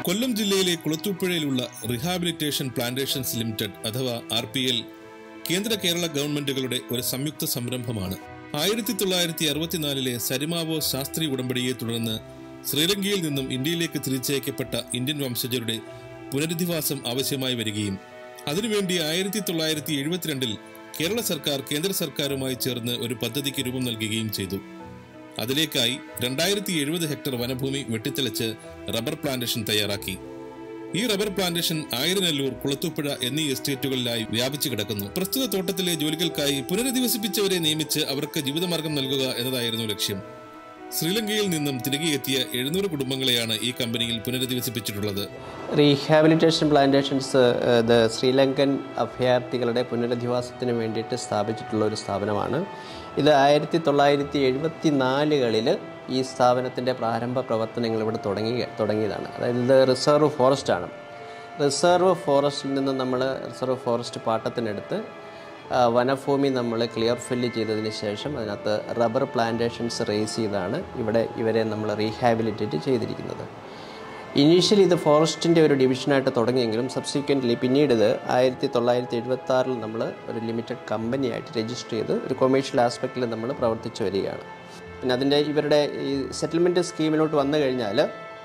കൊല്ലം ജില്ലയിലെ കുളത്തൂപ്പുഴയിലുള്ള rehabilitation plantations limited അഥവാ ആർ പി എൽ കേന്ദ്ര കേരള ഗവൺമെന്റുകളുടെ ഒരു സംയുക്ത സംരംഭമാണ് ആയിരത്തി തൊള്ളായിരത്തി അറുപത്തിനാലിലെ സരിമാവോ ശാസ്ത്രി ഉടമ്പടിയെ തുടർന്ന് ശ്രീലങ്കയിൽ നിന്നും ഇന്ത്യയിലേക്ക് തിരിച്ചയക്കപ്പെട്ട ഇന്ത്യൻ വംശജരുടെ പുനരധിവാസം ആവശ്യമായി വരികയും അതിനുവേണ്ടി ആയിരത്തി തൊള്ളായിരത്തി എഴുപത്തിരണ്ടിൽ കേരള സർക്കാർ കേന്ദ്ര സർക്കാരുമായി ചേർന്ന് ഒരു പദ്ധതിക്ക് രൂപം നൽകുകയും ചെയ്തു അതിലേക്കായി രണ്ടായിരത്തി എഴുപത് ഹെക്ടർ വനഭൂമി വെട്ടിത്തെളിച്ച് റബ്ബർ പ്ലാന്റേഷൻ തയ്യാറാക്കി ഈ റബ്ബർ പ്ലാന്റേഷൻ ആയിരനെല്ലൂർ കുളത്തൂപ്പുഴ എന്നീ എസ്റ്റേറ്റുകളിലായി വ്യാപിച്ചു കിടക്കുന്നു പ്രസ്തുത തോട്ടത്തിലെ ജോലികൾക്കായി പുനരധിവസിപ്പിച്ചവരെ നിയമിച്ച് അവർക്ക് ജീവിതമാർഗം നൽകുക എന്നതായിരുന്നു ലക്ഷ്യം ശ്രീലങ്കയിൽ നിന്നും തിരികെ എത്തിയ എഴുന്നൂറ് കുടുംബങ്ങളെയാണ് ഈ കമ്പനിയിൽ പുനരധിവസിപ്പിച്ചിട്ടുള്ളത് റീഹാബിലിറ്റേഷൻ പ്ലാന്റേഷൻസ് ഇത് ശ്രീലങ്കൻ അഭയാർത്ഥികളുടെ പുനരധിവാസത്തിന് വേണ്ടിയിട്ട് സ്ഥാപിച്ചിട്ടുള്ള ഒരു സ്ഥാപനമാണ് ഇത് ആയിരത്തി തൊള്ളായിരത്തി എഴുപത്തി നാലുകളിൽ ഈ സ്ഥാപനത്തിൻ്റെ പ്രാരംഭ പ്രവർത്തനങ്ങൾ ഇവിടെ തുടങ്ങി തുടങ്ങിയതാണ് അതായത് ഇത് റിസർവ് ഫോറസ്റ്റാണ് റിസർവ് ഫോറസ്റ്റിൽ നിന്ന് നമ്മൾ റിസർവ് ഫോറസ്റ്റ് പാട്ടത്തിനെടുത്ത് ആ, വനഭൂമി നമ്മൾ ക്ലിയർ ഫില്ല് ചെയ്തതിന് ശേഷം അതിനകത്ത് റബ്ബർ പ്ലാന്റേഷൻസ് റേസ് ചെയ്താണ് ഇവിടെ ഇവരെ നമ്മൾ റീഹാബിലിറ്റേറ്റ് ചെയ്തിരിക്കുന്നത് ഇനീഷ്യലി ഇത് ഫോറസ്റ്റിൻ്റെ ഒരു ഡിവിഷനായിട്ട് തുടങ്ങിയെങ്കിലും സബ്സിക്വൻ്റ്ലി പിന്നീട് ഇത് ആയിരത്തി തൊള്ളായിരത്തി എഴുപത്തി ആറിൽ നമ്മൾ ഒരു ലിമിറ്റഡ് കമ്പനിയായിട്ട് രജിസ്റ്റർ ചെയ്ത് ഒരു കൊമേഴ്ഷ്യൽ ആസ്പെക്റ്റിൽ നമ്മൾ പ്രവർത്തിച്ചു വരികയാണ് പിന്നെ അതിൻ്റെ ഇവരുടെ ഈ സെറ്റിൽമെൻറ്റ് സ്കീമിലോട്ട് വന്നു കഴിഞ്ഞാൽ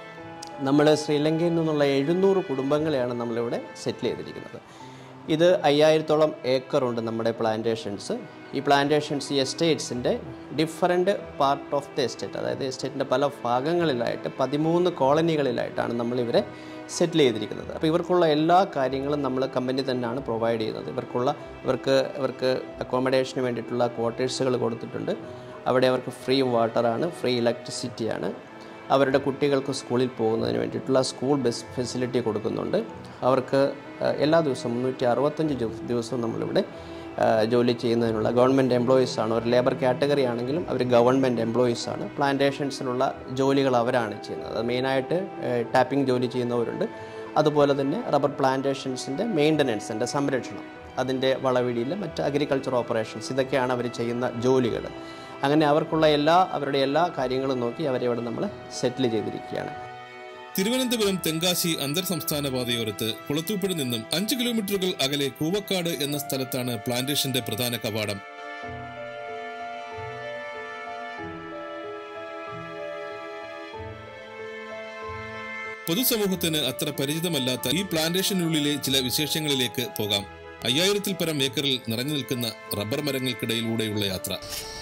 നമ്മൾ ശ്രീലങ്കയിൽ നിന്നുള്ള എഴുന്നൂറ് കുടുംബങ്ങളെയാണ് നമ്മളിവിടെ സെറ്റിൽ ചെയ്തിരിക്കുന്നത് ഇത് അയ്യായിരത്തോളം ഏക്കറുണ്ട് നമ്മുടെ പ്ലാന്റേഷൻസ് ഈ പ്ലാന്റേഷൻസ് ഈ എസ്റ്റേറ്റ്സിൻ്റെ different part of the estate അതായത് എസ്റ്റേറ്റിൻ്റെ പല ഭാഗങ്ങളിലായിട്ട് പതിമൂന്ന് കോളനികളിലായിട്ടാണ് നമ്മളിവരെ സെറ്റിൽ ചെയ്തിരിക്കുന്നത് അപ്പോൾ ഇവർക്കുള്ള എല്ലാ കാര്യങ്ങളും നമ്മൾ കമ്പനി തന്നെയാണ് പ്രൊവൈഡ് ചെയ്യുന്നത് ഇവർക്കുള്ള ഇവർക്ക് ഇവർക്ക് അക്കോമഡേഷന് വേണ്ടിയിട്ടുള്ള ക്വാർട്ടേഴ്സുകൾ കൊടുത്തിട്ടുണ്ട് അവിടെ അവർക്ക് ഫ്രീ വാട്ടറാണ് ഫ്രീ ഇലക്ട്രിസിറ്റിയാണ് അവരുടെ കുട്ടികൾക്ക് സ്കൂളിൽ പോകുന്നതിന് വേണ്ടിയിട്ടുള്ള സ്കൂൾ ബസ് ഫെസിലിറ്റി കൊടുക്കുന്നുണ്ട് അവർക്ക് ഏഹ്, എല്ലാ ദിവസവും മുന്നൂറ്റി അറുപത്തഞ്ച് ദിവ- ദിവസവും നമ്മളിവിടെ ഏഹ്, ജോലി ചെയ്യുന്നതിനുള്ള ഗവൺമെൻറ് എംപ്ലോയീസ് ആണ് ഒരു ലേബർ കാറ്റഗറി ആണെങ്കിലും അവർ ഗവൺമെൻറ് എംപ്ലോയീസ് ആണ് പ്ലാന്റേഷൻസിലുള്ള ജോലികൾ അവരാണ് ചെയ്യുന്നത് അത് മെയിനായിട്ട് ടാപ്പിംഗ് ജോലി ചെയ്യുന്നവരുണ്ട് അതുപോലെ തന്നെ റബ്ബർ പ്ലാന്റേഷൻസിൻ്റെ മെയിൻ്റനൻസിൻ്റെ സംരക്ഷണം അതിൻ്റെ വളവിടിയിൽ മറ്റ് അഗ്രികൾച്ചർ ഓപ്പറേഷൻസ് ഇതൊക്കെയാണ് അവർ ചെയ്യുന്ന ജോലികൾ അങ്ങനെ അവർക്കുള്ള എല്ലാ അവരുടെ എല്ലാ കാര്യങ്ങളും നോക്കി അവരെ ഇവിടെ നമ്മൾ സെറ്റിൽ ചെയ്തിരിക്കുകയാണ് തിരുവനന്തപുരം തെങ്കാശി അന്തർ സംസ്ഥാന പാതയോരത്ത് കുളത്തൂപ്പുഴ നിന്നും അഞ്ച് കിലോമീറ്ററുകൾ അകലെ കൂവക്കാട് എന്ന സ്ഥലത്താണ് പ്ലാന്റേഷന്റെ പ്രധാന കവാടം പൊതുസമൂഹത്തിന് അത്ര പരിചിതമല്ലാത്ത ഈ പ്ലാന്റേഷനുള്ളിലെ ചില വിശേഷങ്ങളിലേക്ക് പോകാം അയ്യായിരത്തിൽ പരം ഏക്കറിൽ നിറഞ്ഞു നിൽക്കുന്ന റബ്ബർ മരങ്ങൾക്കിടയിലൂടെയുള്ള യാത്ര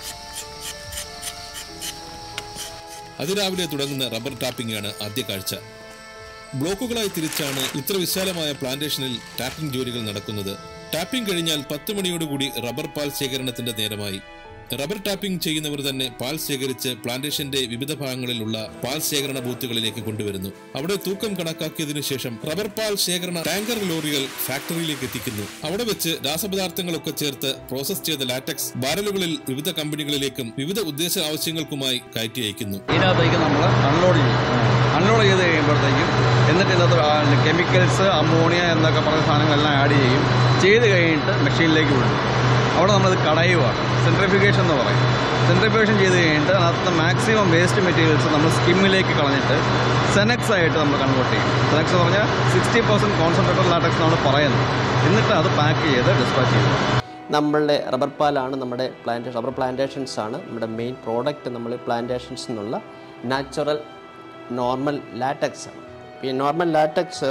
അതിരാവിലെ തുടങ്ങുന്ന റബ്ബർ ടാപ്പിംഗ് ആണ് ആദ്യ കാഴ്ച ബ്ലോക്കുകളായി തിരിച്ചാണ് ഇത്ര വിശാലമായ പ്ലാന്റേഷനിൽ ടാപ്പിംഗ് ജോലികൾ നടക്കുന്നത് ടാപ്പിംഗ് കഴിഞ്ഞാൽ പത്ത് മണിയോടുകൂടി റബ്ബർ പാൽ ശേഖരണത്തിന്റെ നേരമായി റബ്ബർ ടാപ്പിംഗ് ചെയ്യുന്നവർ തന്നെ പാൽ ശേഖരിച്ച് പ്ലാന്റേഷന്റെ വിവിധ ഭാഗങ്ങളിലുള്ള പാൽ ശേഖരണ ബൂത്തുകളിലേക്ക് കൊണ്ടുവരുന്നു അവിടെ തൂക്കം കണക്കാക്കിയതിനു ശേഷം റബ്ബർ പാൽ ശേഖരണ ടാങ്കർ ലോറികൾ ഫാക്ടറിയിലേക്ക് എത്തിക്കുന്നു അവിടെ വെച്ച് രാസപദാർത്ഥങ്ങളൊക്കെ ചേർത്ത് പ്രോസസ് ചെയ്ത ലാറ്റക്സ് ബാരലുകളിൽ വിവിധ കമ്പനികളിലേക്കും വിവിധ ഉദ്ദേശ ആവശ്യങ്ങൾക്കുമായി കയറ്റി അയക്കുന്നു ഇതിനകത്തേക്ക് നമ്മൾ അൺലോഡ് ചെയ്യും അൺലോഡ് ചെയ്ത് കഴിയുമ്പോഴത്തേക്കും എന്നിട്ട് ഇതിനകത്ത് കെമിക്കൽസ് അമോണിയ എന്നൊക്കെ പറഞ്ഞ സാധനങ്ങളെല്ലാം ആഡ് ചെയ്യും ചെയ്ത് കഴിഞ്ഞിട്ട് മെഷീനിലേക്ക് വിടും അവിടെ നമ്മളത് കടയുവാണ് സെൻട്രിഫിക്കേഷൻ എന്ന് പറയും സെൻട്രിഫിക്കേഷൻ ചെയ്ത് കഴിഞ്ഞിട്ട് അതിനകത്ത് മാക്സിമം വേസ്റ്റ് മെറ്റീരിയൽസ് നമ്മൾ സ്കിമ്മിലേക്ക് കളഞ്ഞിട്ട് സെനക്സ് ആയിട്ട് നമ്മൾ കൺവേർട്ട് ചെയ്യും സെനക്സ് എന്ന് പറഞ്ഞാൽ സിക്സ്റ്റി പെർസെൻറ്റ് കോൺസെൻട്രേറ്റഡ് ലാറ്റക്സ് നമ്മൾ പറയുന്നത് എന്നിട്ട് അത് പാക്ക് ചെയ്ത് ഡിസ്പാച്ച് ചെയ്യും നമ്മളുടെ റബ്ബർ പാലാണ് നമ്മുടെ പ്ലാന്റേഷൻ റബ്ബർ പ്ലാന്റേഷൻസ് ആണ് നമ്മുടെ മെയിൻ പ്രോഡക്റ്റ് നമ്മൾ പ്ലാന്റേഷൻസ് എന്നുള്ള നാച്ചുറൽ നോർമൽ ലാറ്റക്സ് ആണ് ഈ നോർമൽ ലാറ്റക്സ്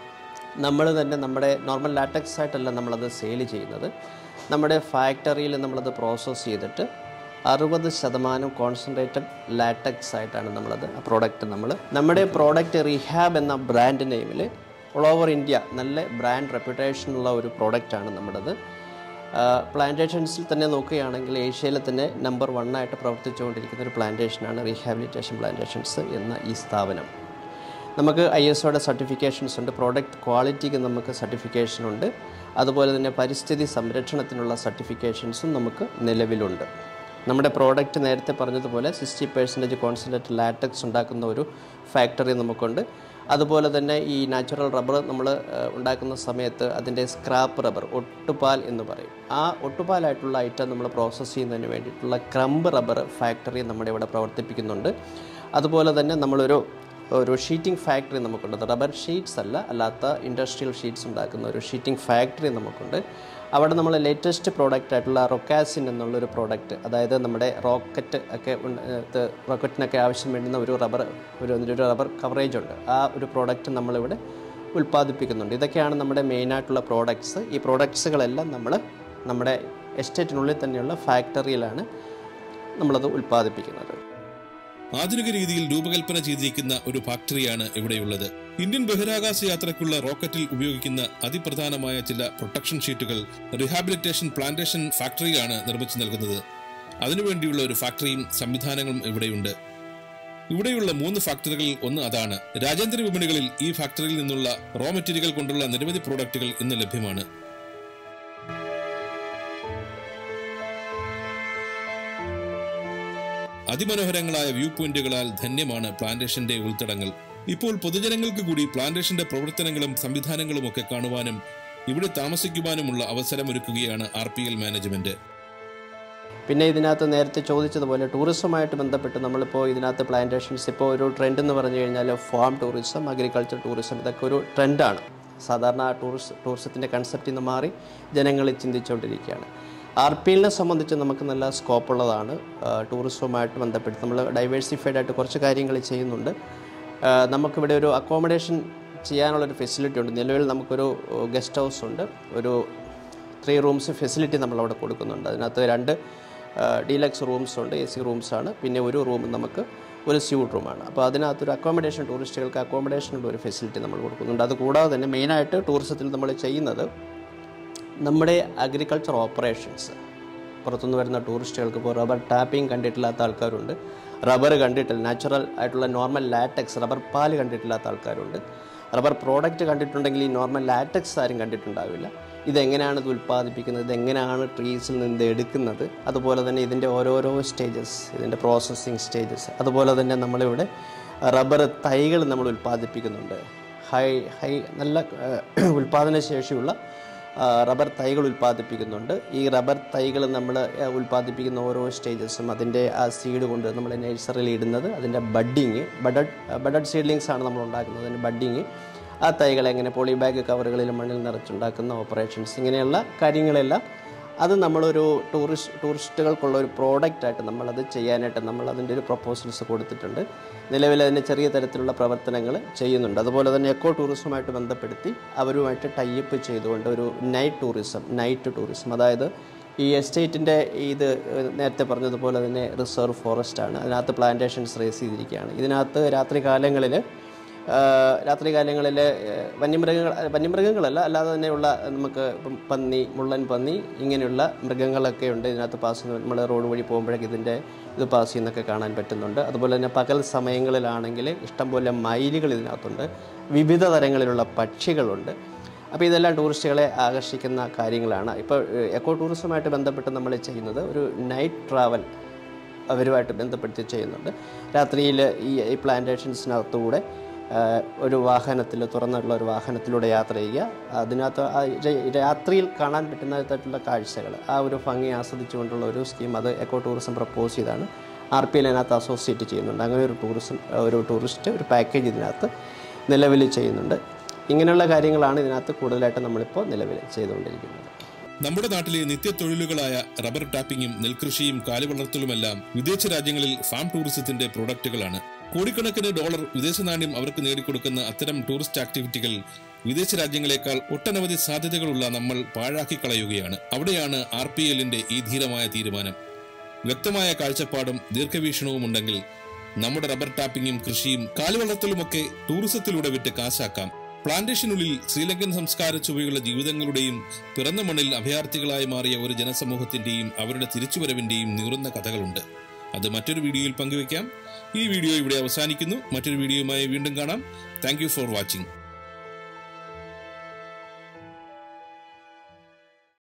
നമ്മൾ തന്നെ നമ്മുടെ നോർമൽ ലാറ്റക്സ് ആയിട്ടല്ല നമ്മളത് സെയിൽ ചെയ്യുന്നത് നമ്മുടെ ഫാക്ടറിയിൽ നമ്മളത് പ്രോസസ്സ് ചെയ്തിട്ട് അറുപത് ശതമാനം കോൺസെൻട്രേറ്റഡ് ലാറ്റക്സ് ആയിട്ടാണ് നമ്മളത് ആ പ്രോഡക്റ്റ് നമ്മൾ നമ്മുടെ പ്രോഡക്റ്റ് റിഹാബ് എന്ന ബ്രാൻഡ് നെയിമിൽ ഓൾ ഓവർ ഇന്ത്യ നല്ല ബ്രാൻഡ് റെപ്യൂട്ടേഷനുള്ള ഒരു പ്രോഡക്റ്റാണ് നമ്മുടേത് പ്ലാന്റേഷൻസിൽ തന്നെ നോക്കുകയാണെങ്കിൽ ഏഷ്യയിൽ തന്നെ നമ്പർ വൺ ആയിട്ട് പ്രവർത്തിച്ചുകൊണ്ടിരിക്കുന്ന ഒരു പ്ലാന്റേഷനാണ് റീഹാബിലിറ്റേഷൻ പ്ലാന്റേഷൻസ് എന്ന ഈ സ്ഥാപനം നമുക്ക് ഐ എസ് ഒയുടെ സർട്ടിഫിക്കേഷൻസ് ഉണ്ട് പ്രോഡക്റ്റ് ക്വാളിറ്റിക്ക് നമുക്ക് സർട്ടിഫിക്കേഷൻ ഉണ്ട് അതുപോലെ തന്നെ പരിസ്ഥിതി സംരക്ഷണത്തിനുള്ള സർട്ടിഫിക്കേഷൻസും നമുക്ക് നിലവിലുണ്ട് നമ്മുടെ പ്രോഡക്റ്റ് നേരത്തെ പറഞ്ഞതുപോലെ സിക്സ്റ്റി പെർസെൻറ്റേജ് കോൺസെൻട്രേറ്റ് ലാറ്റക്സ് ഉണ്ടാക്കുന്ന ഒരു ഫാക്ടറി നമുക്കുണ്ട് അതുപോലെ തന്നെ ഈ നാച്ചുറൽ റബ്ബർ നമ്മൾ ഉണ്ടാക്കുന്ന സമയത്ത് അതിൻ്റെ സ്ക്രാപ്പ് റബ്ബർ ഒട്ടുപാൽ എന്ന് പറയും ആ ഒട്ടുപാലായിട്ടുള്ള ഐറ്റം നമ്മൾ പ്രോസസ്സ് ചെയ്യുന്നതിന് വേണ്ടിയിട്ടുള്ള ക്രംബ് റബ്ബർ ഫാക്ടറി നമ്മുടെ ഇവിടെ പ്രവർത്തിപ്പിക്കുന്നുണ്ട് അതുപോലെ തന്നെ നമ്മളൊരു ഒരു ഷീറ്റിംഗ് ഫാക്ടറി നമുക്കുണ്ട് റബ്ബർ ഷീറ്റ്സ് അല്ല അല്ലാത്ത ഇൻഡസ്ട്രിയൽ ഷീറ്റ്സ് ഉണ്ടാക്കുന്ന ഒരു ഷീറ്റിംഗ് ഫാക്ടറി നമുക്കുണ്ട് അവിടെ നമ്മൾ ലേറ്റസ്റ്റ് പ്രോഡക്റ്റ് ആയിട്ടുള്ള റൊക്കാസിൻ എന്നുള്ളൊരു പ്രോഡക്റ്റ് അതായത് നമ്മുടെ റോക്കറ്റ് ഒക്കെ ഉണ്ട്- ഇത് റോക്കറ്റിനൊക്കെ ആവശ്യം വേണ്ടുന്ന ഒരു റബ്ബർ ഒരു ഒരു റബ്ബർ കവറേജ് ഉണ്ട് ആ ഒരു പ്രോഡക്റ്റ് നമ്മളിവിടെ ഉൽപ്പാദിപ്പിക്കുന്നുണ്ട് ഇതൊക്കെയാണ് നമ്മുടെ മെയിനായിട്ടുള്ള പ്രോഡക്ട്സ് ഈ പ്രോഡക്ട്സുകളെല്ലാം നമ്മൾ നമ്മുടെ എസ്റ്റേറ്റിനുള്ളിൽ തന്നെയുള്ള ഫാക്ടറിയിലാണ് നമ്മളത് ഉൽപ്പാദിപ്പിക്കുന്നത് ആധുനിക രീതിയിൽ രൂപകൽപ്പന ചെയ്തിരിക്കുന്ന ഒരു ഫാക്ടറിയാണ് ഇവിടെയുള്ളത് ഇന്ത്യൻ ബഹിരാകാശ യാത്രയ്ക്കുള്ള റോക്കറ്റിൽ ഉപയോഗിക്കുന്ന അതിപ്രധാനമായ ചില പ്രൊട്ടക്ഷൻ ഷീറ്റുകൾ റിഹാബിലിറ്റേഷൻ പ്ലാന്റേഷൻ ഫാക്ടറിയാണ് നിർമ്മിച്ചു നൽകുന്നത് അതിനുവേണ്ടിയുള്ള ഒരു ഫാക്ടറിയും സംവിധാനങ്ങളും ഇവിടെയുണ്ട് ഇവിടെയുള്ള മൂന്ന് ഫാക്ടറികളിൽ ഒന്ന് അതാണ് രാജ്യാന്തര വിപണികളിൽ ഈ ഫാക്ടറിയിൽ നിന്നുള്ള റോ മെറ്റീരിയൽ കൊണ്ടുള്ള നിരവധി പ്രോഡക്റ്റുകൾ ഇന്ന് ലഭ്യമാണ് അതിമനോഹരങ്ങളായ വ്യൂ പോയിന്റുകളാൽ ധന്യമാണ് പ്ലാന്റേഷന്റെ ഉൾത്തടങ്ങൾ ഇപ്പോൾ പൊതുജനങ്ങൾക്ക് കൂടി പ്ലാന്റേഷന്റെ പ്രവർത്തനങ്ങളും സംവിധാനങ്ങളും ഒക്കെ കാണുവാനും ഇവിടെ താമസിക്കുവാനുമുള്ള അവസരമൊരുക്കുകയാണ് ആർ പി എൽ മാനേജ്മെന്റ് പിന്നെ ഇതിനകത്ത് നേരത്തെ ചോദിച്ചതുപോലെ ടൂറിസവുമായിട്ട് ബന്ധപ്പെട്ട് നമ്മളിപ്പോൾ ഇതിനകത്ത് പ്ലാന്റേഷൻസ് ഇപ്പോൾ ഒരു ട്രെൻഡ് എന്ന് പറഞ്ഞു കഴിഞ്ഞാൽ ഫാം ടൂറിസം അഗ്രികൾച്ചർ ടൂറിസം ഇതൊക്കെ ഒരു ട്രെൻഡാണ് സാധാരണ ടൂറിസ് ടൂറിസത്തിൻ്റെ കൺസെപ്റ്റിൽ നിന്ന് മാറി ജനങ്ങൾ ചിന്തിച്ചുകൊണ്ടിരിക്കുകയാണ് ആർ പി എല്ലിനെ സംബന്ധിച്ച് നമുക്ക് നല്ല സ്കോപ്പ് ഉള്ളതാണ് ആ, ടൂറിസവുമായിട്ട് ബന്ധപ്പെട്ട് നമ്മൾ ഡൈവേഴ്സിഫൈഡ് ആയിട്ട് കുറച്ച് കാര്യങ്ങൾ ചെയ്യുന്നുണ്ട് ആ, നമുക്കിവിടെ ഒരു അക്കോമഡേഷൻ ചെയ്യാനുള്ളൊരു ഫെസിലിറ്റി ഉണ്ട് നിലവിൽ നമുക്കൊരു ഗസ്റ്റ് ഹൗസ് ഉണ്ട് ഒരു ത്രീ റൂംസ് ഫെസിലിറ്റി നമ്മളവിടെ കൊടുക്കുന്നുണ്ട് അതിനകത്ത് രണ്ട് ഡീലക്സ് റൂംസ് ഉണ്ട് എ സി റൂംസാണ് പിന്നെ ഒരു റൂം നമുക്ക് ഒരു സ്യൂട്ട് റൂമാണ് അപ്പോൾ അതിനകത്തൊരു അക്കോമഡേഷൻ ടൂറിസ്റ്റുകൾക്ക് അക്കോമഡേഷനുള്ള ഒരു ഫെസിലിറ്റി നമ്മൾ കൊടുക്കുന്നുണ്ട് അതുകൂടാതെ തന്നെ മെയിനായിട്ട് ടൂറിസത്തിൽ നമ്മൾ ചെയ്യുന്നത് നമ്മുടെ അഗ്രികൾച്ചർ ഓപ്പറേഷൻസ് പുറത്തുനിന്ന് വരുന്ന ടൂറിസ്റ്റുകൾക്ക് ഇപ്പോൾ റബ്ബർ ടാപ്പിംഗ് കണ്ടിട്ടില്ലാത്ത ആൾക്കാരുണ്ട് റബ്ബർ കണ്ടിട്ടില്ല നാച്ചുറൽ ആയിട്ടുള്ള നോർമൽ ലാറ്റക്സ് റബ്ബർ പാല് കണ്ടിട്ടില്ലാത്ത ആൾക്കാരുണ്ട് റബ്ബർ പ്രോഡക്റ്റ് കണ്ടിട്ടുണ്ടെങ്കിൽ ഈ നോർമൽ ലാറ്റക്സ് ആരും കണ്ടിട്ടുണ്ടാവില്ല ഇതെങ്ങനെയാണ് ഇത് ഉൽപ്പാദിപ്പിക്കുന്നത് ഇതെങ്ങനെയാണ് ട്രീസിൽ നിന്ന് ഇത് എടുക്കുന്നത് അതുപോലെ തന്നെ ഇതിൻ്റെ ഓരോരോ സ്റ്റേജസ് ഇതിൻ്റെ പ്രോസസ്സിങ് സ്റ്റേജസ് അതുപോലെ തന്നെ നമ്മളിവിടെ റബ്ബർ തൈകൾ നമ്മൾ ഉൽപ്പാദിപ്പിക്കുന്നുണ്ട് ഹൈ ഹൈ നല്ല ഏഹ്, ഉൽപ്പാദന ശേഷിയുള്ള ആ, റബ്ബർ തൈകൾ ഉൽപ്പാദിപ്പിക്കുന്നുണ്ട് ഈ റബ്ബർ തൈകൾ നമ്മൾ ഉൽപ്പാദിപ്പിക്കുന്ന ഓരോ സ്റ്റേജസും അതിൻ്റെ ആ സീഡ് കൊണ്ട് നമ്മൾ നഴ്സറിയിൽ ഇടുന്നത് അതിൻ്റെ ബഡ്ഡിങ് ബഡഡ് ബഡഡ് സീഡ്ലിങ്സ് ആണ് നമ്മൾ ഉണ്ടാക്കുന്നത് അതിൻ്റെ ബഡ്ഡിങ് ആ തൈകൾ എങ്ങനെ പോളി ബാഗ് കവറുകളിൽ മണ്ണിൽ നിറച്ചുണ്ടാക്കുന്ന ഓപ്പറേഷൻസ് ഇങ്ങനെയുള്ള കാര്യങ്ങളെല്ലാം അത് നമ്മളൊരു ടൂറിസ്റ്റ് ടൂറിസ്റ്റുകൾക്കുള്ള ഒരു പ്രോഡക്റ്റായിട്ട് നമ്മളത് ചെയ്യാനായിട്ട് നമ്മൾ അതിൻ്റെ ഒരു പ്രപ്പോസൽസ് കൊടുത്തിട്ടുണ്ട് നിലവിൽ അതിന് ചെറിയ തരത്തിലുള്ള പ്രവർത്തനങ്ങൾ ചെയ്യുന്നുണ്ട് അതുപോലെ തന്നെ എക്കോ ടൂറിസവുമായിട്ട് ബന്ധപ്പെടുത്തി അവരുമായിട്ട് ടൈപ്പ് ചെയ്തുകൊണ്ട് ഒരു നൈറ്റ് ടൂറിസം നൈറ്റ് ടൂറിസം അതായത് ഈ എസ്റ്റേറ്റിൻ്റെ ഇത് ഏഹ്, നേരത്തെ പറഞ്ഞതുപോലെ തന്നെ റിസർവ് ഫോറസ്റ്റ് ആണ് അതിനകത്ത് പ്ലാന്റേഷൻസ് റേസ് ചെയ്തിരിക്കുകയാണ് ഇതിനകത്ത് രാത്രി കാലങ്ങളിൽ രാത്രി കാലങ്ങളിൽ വന്യമൃഗങ്ങൾ വന്യമൃഗങ്ങളല്ല അല്ലാതെ തന്നെയുള്ള നമുക്ക് ഇപ്പം പന്നി മുള്ളൻ പന്നി ഇങ്ങനെയുള്ള മൃഗങ്ങളൊക്കെ ഉണ്ട് ഇതിനകത്ത് പാസ് ചെയ്യുന്ന നമ്മൾ റോഡ് വഴി പോകുമ്പോഴേക്ക് ഇതിൻ്റെ ഇത് പാസ് ചെയ്യുന്നൊക്കെ കാണാൻ പറ്റുന്നുണ്ട് അതുപോലെ തന്നെ പകൽ സമയങ്ങളിലാണെങ്കിൽ ഇഷ്ടംപോലെ മയിലുകൾ ഇതിനകത്തുണ്ട് വിവിധ തരങ്ങളിലുള്ള പക്ഷികളുണ്ട് അപ്പോൾ ഇതെല്ലാം ടൂറിസ്റ്റുകളെ ആകർഷിക്കുന്ന കാര്യങ്ങളാണ് ഇപ്പോൾ എക്കോ ടൂറിസവുമായിട്ട് ബന്ധപ്പെട്ട് നമ്മൾ ചെയ്യുന്നത് ഒരു നൈറ്റ് ട്രാവൽ അവരുമായിട്ട് ബന്ധപ്പെടുത്തി ചെയ്യുന്നുണ്ട് രാത്രിയിൽ ഈ ഈ പ്ലാന്റേഷൻസിനകത്തൂടെ ആ, ഒരു വാഹനത്തിൽ തുറന്നുള്ള ഒരു വാഹനത്തിലൂടെ യാത്ര ചെയ്യുക അതിനകത്ത് ആ ര- രാത്രിയിൽ കാണാൻ പറ്റുന്ന തരത്തിലുള്ള കാഴ്ചകൾ ആ ഒരു ഭംഗി ആസ്വദിച്ചുകൊണ്ടുള്ള ഒരു സ്കീം അത് എക്കോ ടൂറിസം പ്രപ്പോസ് ചെയ്താണ് ആർ പി എൽ അതിനകത്ത് അസോസിയേറ്റ് ചെയ്യുന്നുണ്ട് അങ്ങനെ ഒരു ടൂറിസം ഒരു ടൂറിസ്റ്റ് ഒരു പാക്കേജ് ഇതിനകത്ത് നിലവിൽ ചെയ്യുന്നുണ്ട് ഇങ്ങനെയുള്ള കാര്യങ്ങളാണ് ഇതിനകത്ത് കൂടുതലായിട്ട് നമ്മളിപ്പോൾ നിലവിൽ ചെയ്തുകൊണ്ടിരിക്കുന്നത് നമ്മുടെ നാട്ടിലെ നിത്യത്തൊഴിലുകളായ റബ്ബർ ടാപ്പിംഗും നെൽകൃഷിയും കാലിവളർത്തലുമെല്ലാം വിദേശ രാജ്യങ്ങളിൽ ഫാം ടൂറിസത്തിന്റെ പ്രോഡക്റ്റുകളാണ് കോടിക്കണക്കിന് ഡോളർ വിദേശ നാണ്യം അവർക്ക് നേടിക്കൊടുക്കുന്ന അത്തരം ടൂറിസ്റ്റ് ആക്ടിവിറ്റികൾ വിദേശ രാജ്യങ്ങളെക്കാൾ ഒട്ടനവധി സാധ്യതകളുള്ള നമ്മൾ പാഴാക്കി കളയുകയാണ് അവിടെയാണ് ആർ പി എല്ലിന്റെ ഈ ധീരമായ തീരുമാനം വ്യക്തമായ കാഴ്ചപ്പാടും ദീർഘവീക്ഷണവും ഉണ്ടെങ്കിൽ നമ്മുടെ റബ്ബർ ടാപ്പിംഗും കൃഷിയും കാലുവളർത്തലുമൊക്കെ ടൂറിസത്തിലൂടെ വിറ്റ് കാശാക്കാം പ്ലാന്റേഷനുള്ളിൽ ശ്രീലങ്കൻ സംസ്കാര ചുവയുള്ള ജീവിതങ്ങളുടെയും പിറന്ന മണ്ണിൽ അഭയാർത്ഥികളായി മാറിയ ഒരു ജനസമൂഹത്തിന്റെയും അവരുടെ തിരിച്ചുവരവിന്റെയും നീറുന്ന കഥകളുണ്ട് അത് മറ്റൊരു വീഡിയോയിൽ പങ്കുവയ്ക്കാം ഈ വീഡിയോ ഇവിടെ അവസാനിക്കുന്നു മറ്റൊരു വീഡിയോയുമായി വീണ്ടും കാണാം താങ്ക് ഫോർ വാച്ചിങ്